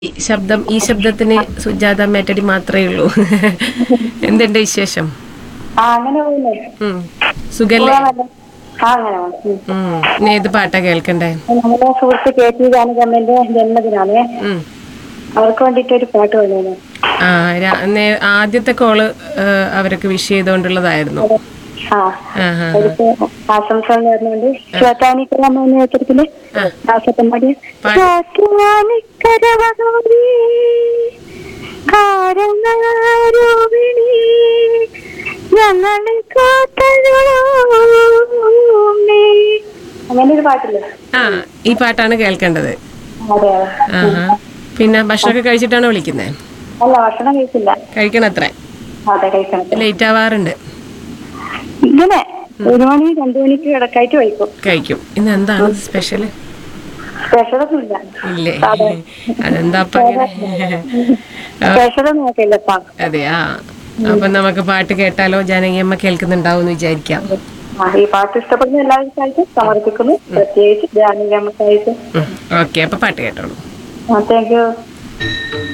ഈ ശബ്ദം ഈ ശബ്ദത്തിന് സുജാത മേറ്റടി മാത്രമേ ഉള്ളൂ എന്തുണ്ട് വിശേഷം ആ അങ്ങനെ പോകുന്നു ഉം. സുഖല്ലേ പോകാമല്ലോ. ആ അങ്ങനെ പോകുന്നു. ഉം. ഉം. ഇനി ഏത് പാട്ടാ കേൾക്കണ്ടേ നമ്മുടെ സുഹൃത്ത് കെ ടി ജാനകമ്മന്റെ ജന്മദിനാണ് ഉം. അവർക്ക് വേണ്ടിട്ട് ഒരു പാട്ട് പാടുന്നു ആ രാ- നേ- ആദ്യത്തെ കോള് ആ, അവരൊക്കെ വിഷ് ചെയ്തുകൊണ്ടുള്ളതായിരുന്നു ആ ആ, ആ, അവർക്ക് ആശംസകൾ നേർന്നുകൊണ്ട് ശ്വേതാനിക്കരമ്മ എന്ന ചിത്രത്തില് ആ. ദാസപ്പന്മാര് പാടി. ശ്വേതാനിക്കരവധൂരി, കാരണരൂപിണി, ഞങ്ങളെ കാത്തരുളൂമേ. അങ്ങനെ ഒരു പാട്ടില്ലേ ആ ഈ പാട്ടാണ് കേൾക്കേണ്ടത് അതെ അതെ ആഹാ പിന്നെ ഭക്ഷണമൊക്കെ കഴിച്ചിട്ടാണോ വിളിക്കുന്നത് അല്ല ഭക്ഷണം കഴിച്ചില്ല കഴിക്കണത്രേ അതെ കഴിക്കണം ലേറ്റ് ആവാറുണ്ട് ഇങ്ങനെ ഒരു മണി രണ്ടു മണിക്ക് കിടക്കായിട്ട് കഴിക്കും കഴിക്കും ഇന്ന് എന്താണ് സ്പെഷ്യൽ സ്പെഷ്യലൊന്നും ഇല്ല ഇല്ലേ അതെന്താ അപ്പൊ അങ്ങനെ സ്പെഷ്യലൊന്നും നോക്കില്ലപ്പാ അതെ ആ അപ്പൊ നമുക്ക് പാട്ട് കേട്ടാലോ ജാനകിയമ്മ കേൾക്കുന്നുണ്ടാവും എന്ന് വിചാരിക്കാം ആ ഈ പാട്ട് ഇഷ്ടപ്പെടുന്ന എല്ലാവർക്കായിട്ടും സമർപ്പിക്കുന്നു പ്രത്യേകിച്ച് ജാനകി അമ്മക്കായിട്ട് ഓക്കെ അപ്പൊ പാട്ട് കേട്ടോളൂ ആ താങ്ക് യു